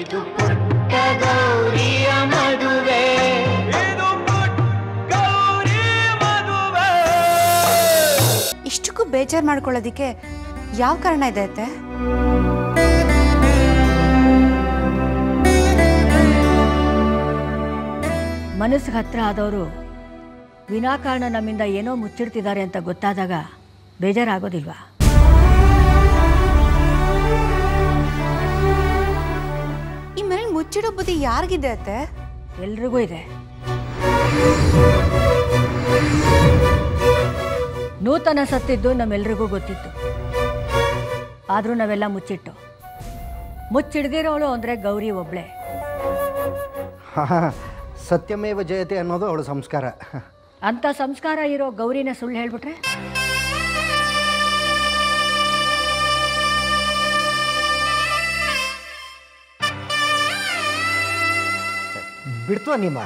ಇದು ಪುಟ್ಟ ಗೌರಿಯ ಮದುವೆ ಇಷ್ಟಕ್ಕೂ ಬೇಜಾರು ಮಾಡ್ಕೊಳ್ಳೋದಕ್ಕೆ ಯಾವ ಕಾರಣ ಇದೆ ಅತ್ತೆ ಮನಸ್ಸಿಗೆ ಹತ್ರ ಆದವರು ವಿನಾಕಾರಣ ನಮ್ಮಿಂದ ಏನೋ ಮುಚ್ಚಿಡ್ತಿದ್ದಾರೆ ಅಂತ ಗೊತ್ತಾದಾಗ ಬೇಜಾರಾಗೋದಿಲ್ವಾ ಈ ಮನೇಲಿ ಮುಚ್ಚಿಡೋ ಬುದ್ಧಿ ಯಾರಿಗಿದೆ ಅತ್ತೆ ಎಲ್ರಿಗೂ ಇದೆ ನೂತನ ಸತ್ತಿದ್ದು ನಮ್ಮೆಲ್ರಿಗೂ ಗೊತ್ತಿತ್ತು ಆದರೂ ನಾವೆಲ್ಲ ಮುಚ್ಚಿಟ್ಟು ಮುಚ್ಚಿಡ್ದಿರೋಳು ಅಂದರೆ ಗೌರಿ ಒಬ್ಳೆ ಸತ್ಯಮೇವ ಜಯತೆ ಅನ್ನೋದು ಅವಳ ಸಂಸ್ಕಾರ ಅಂಥ ಸಂಸ್ಕಾರ ಇರೋ ಗೌರಿನ ಸುಳ್ಳು ಹೇಳ್ಬಿಟ್ರೆ ಬಿಡ್ತು ನಿಮ್ಮ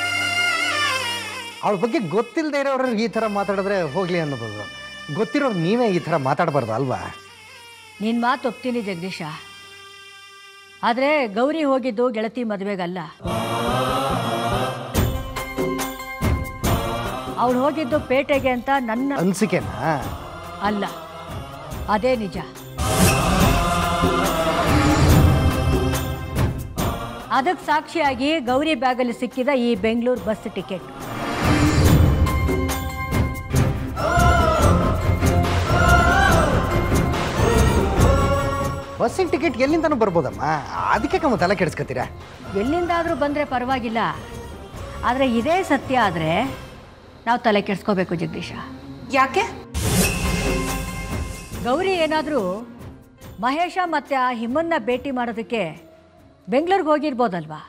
ಅವಳ ಬಗ್ಗೆ ಗೊತ್ತಿಲ್ಲದೆ ಇರೋರು ಈ ಥರ ಮಾತಾಡಿದ್ರೆ ಹೋಗ್ಲಿ ಅನ್ನೋದು ಗೊತ್ತಿರೋರು ನೀವೇ ಈ ಥರ ಮಾತಾಡಬಾರ್ದು ಅಲ್ವಾ ನಿನ್ನ ಮಾತು ಒಪ್ತೀನಿ ಜಗದೀಶ ಆದರೆ ಗೌರಿ ಹೋಗಿದ್ದು ಗೆಳತಿ ಮದುವೆಗಲ್ಲ ಅವಳು ಹೋಗಿದ್ದು ಪೇಟೆಗೆ ಅಂತ ನನ್ನ ಅನ್ಸಿಕೆನಾ ಅಲ್ಲ ಅದೇ ನಿಜ ಅದಕ್ಕೆ ಸಾಕ್ಷಿಯಾಗಿ ಗೌರಿ ಬ್ಯಾಗಲ್ಲಿ ಸಿಕ್ಕಿದ ಈ ಬೆಂಗಳೂರು ಬಸ್ ಟಿಕೆಟ್ ಬಸ್ಸಿನ ಟಿಕೆಟ್ ಎಲ್ಲಿಂದನೂ ಬರ್ಬೋದಮ್ಮ ಅದಕ್ಕೆ ಕಮ್ಮ ತಲೆ ಕೆಡಿಸ್ಕೊತೀರಾ ಎಲ್ಲಿಂದಾದರೂ ಬಂದರೆ ಪರವಾಗಿಲ್ಲ ಆದರೆ ಇದೇ ಸತ್ಯ ಆದರೆ ನಾವು ತಲೆ ಕೆಡಿಸ್ಕೋಬೇಕು ಜಗದೀಶ ಯಾಕೆ ಗೌರಿ ಏನಾದರೂ ಮಹೇಶ ಮತ್ತು ಆ ಹಿಮ್ಮನ್ನ ಭೇಟಿ ಮಾಡೋದಕ್ಕೆ ಬೆಂಗಳೂರಿಗೆ ಹೋಗಿರ್ಬೋದಲ್ವಾ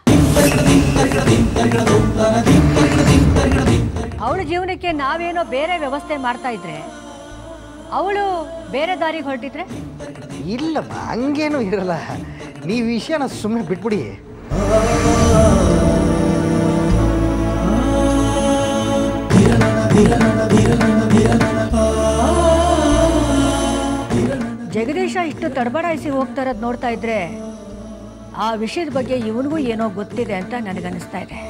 ಅವಳ ಜೀವನಕ್ಕೆ ನಾವೇನೋ ಬೇರೆ ವ್ಯವಸ್ಥೆ ಮಾಡ್ತಾ ಇದ್ರೆ ಅವಳು ಬೇರೆ ದಾರಿಗೆ ಹೊರಟಿದ್ರೆ ಇಲ್ಲಮ್ಮ ಹಂಗೇನೂ ಇರಲ್ಲ ನೀವು ವಿಷಯನ ಸುಮ್ಮನೆ ಬಿಟ್ಬಿಡಿ ಜಗದೀಶ ಇಷ್ಟು ತಡಬಡಾಯಿಸಿ ಹೋಗ್ತಾ ಇರೋದು ನೋಡ್ತಾ ಇದ್ರೆ ಆ ವಿಷಯದ ಬಗ್ಗೆ ಇವನಿಗೂ ಏನೋ ಗೊತ್ತಿದೆ ಅಂತ ನನಗನ್ನಿಸ್ತಾ ಇದೆ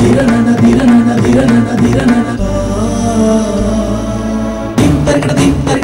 ಧಿರನನ ಧಿರನನ ಧಿರನನ